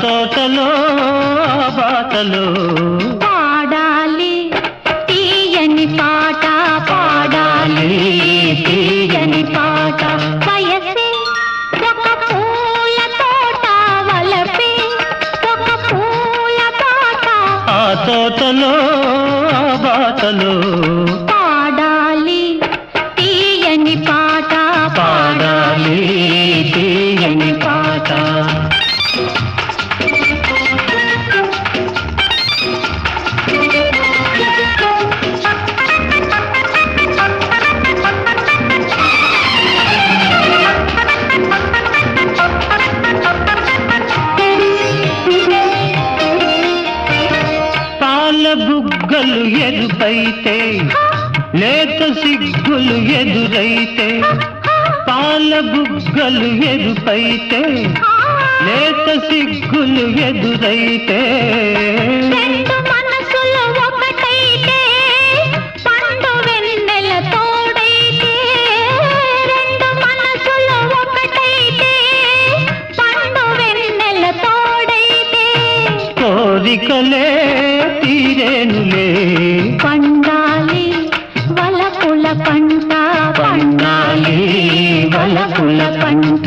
తోటలో ఆ బాటలో పాడాలి తీయని పాట పాడాలి తీయని పాట వయసే ఒక పూల తోట వలపే ఒక పూల పాట ఆ తోటలో ఆ బాటలో పాడాలి తీయని పాట పాడాలి తీయని పాట పాల బుగ్గలు ఎరుపైతే లేత సిగ్గులు ఎదురైతే పాల బుగ్గలు ఎరుపైతే లేత సిగ్గులు ఎదురైతే రెండు మనసులు ఒకటైతే పండు వెన్నెల తోడైతే రెండు మనసులు ఒకటైతే పండు వెన్నెల తోడైతే కోరికలే తీరేనులే పండాలి వలపుల పంట పండాలి వలపుల పంట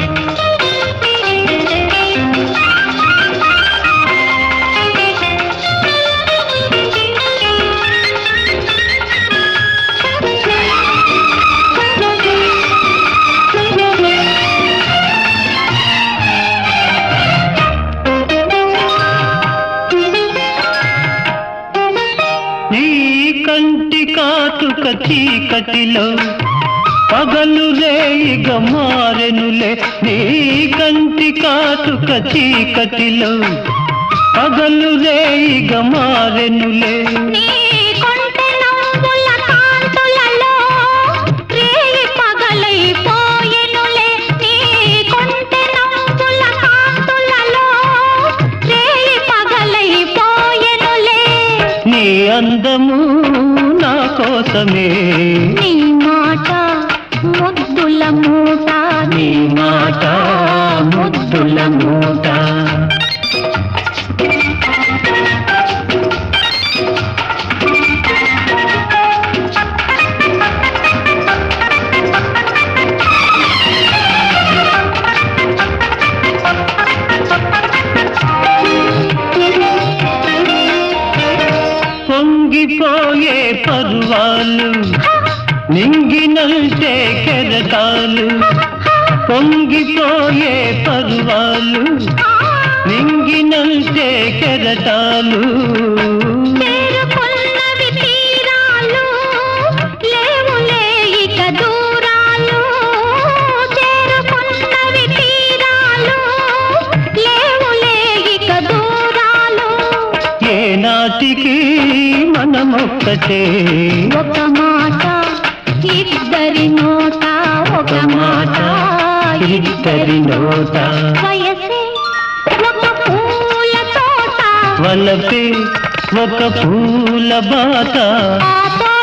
నీ కంటి కాటుక చీకటిలో పగలు రేయిగ మారెనులే నీ కంటి కాటుక చీకటిలో పగలు రేయిగ మారెనులే నీ కొంటె నవ్వుల కాంతులలో రేయి పగలైపోయెనులే నీ కొంటె నవ్వుల కాంతులలో రేయి పగలైపోయెనులే నీ అందము నా కోసమే నీ మాట ముద్దుల మూట నీ మాట ముద్దుల మూట పొంగిపోయే పర్వాలు నింగినంటే కెరటాలు పొంగిపోయే పర్వాలు నింగినంటే కెరటాలు చేరుకున్నవి తీరాలు లేవులే ఇక దూరాలు చేరుకున్నవి తీరాలు లేవులే ఇక దూరాలు ఏనాటికి మనమొక్కటే ఒక మాట ఇద్దరి నోట ఒక మాట ఇద్దరి నోట వయసే ఒక పూల తోట వలపే ఒక పూల బాట ఆ తోట